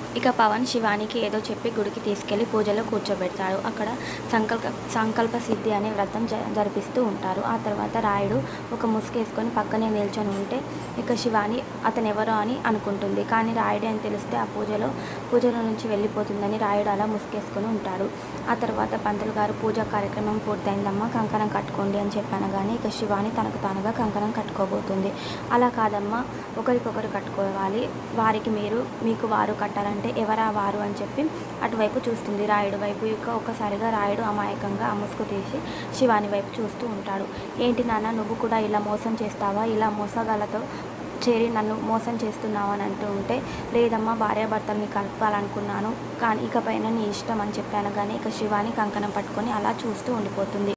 ఇక పవన్ శివానికి ఏదో చెప్పి గుడికి తీసుకెళ్లి పూజలో కూర్చోబెడతాడు అక్కడ సంకల్ప సంకల్ప సిద్ధి అనే వ్రతం జ జరిపిస్తూ ఉంటారు ఆ తర్వాత రాయుడు ఒక ముసుగేసుకొని పక్కనే నిల్చొని ఉంటే ఇక శివాని అతను ఎవరో అని అనుకుంటుంది కానీ రాయుడే అని తెలిస్తే ఆ పూజలో పూజలో నుంచి వెళ్ళిపోతుందని రాయుడు అలా ముసుగేసుకొని ఉంటాడు ఆ తర్వాత పంతులు గారు పూజా కార్యక్రమం పూర్తయిందమ్మా కంకణం కట్టుకోండి అని చెప్పాను కానీ ఇక శివాని తనకు తానుగా కంకణం కట్టుకోబోతుంది అలా కాదమ్మా ఒకరికొకరు కట్టుకోవాలి వారికి మీరు మీకు వారు కట్టాలంటే ఎవరా వారు అని చెప్పి అటువైపు చూస్తుంది రాయుడు వైపు ఇక ఒక్కసారిగా రాయుడు అమాయకంగా ఆ ముసుగు తీసి శివాని వైపు చూస్తూ ఉంటాడు ఏంటి నాన్న నువ్వు కూడా ఇలా మోసం చేస్తావా ఇలా మోసగాళ్ళతో చేరి నన్ను మోసం చేస్తున్నావు అని అంటూ ఉంటే లేదమ్మా భార్యాభర్తల్ని కలపాలనుకున్నాను కానీ ఇకపైన నీ ఇష్టం అని చెప్పాను కానీ ఇక శివాని కంకణం పట్టుకొని అలా చూస్తూ ఉండిపోతుంది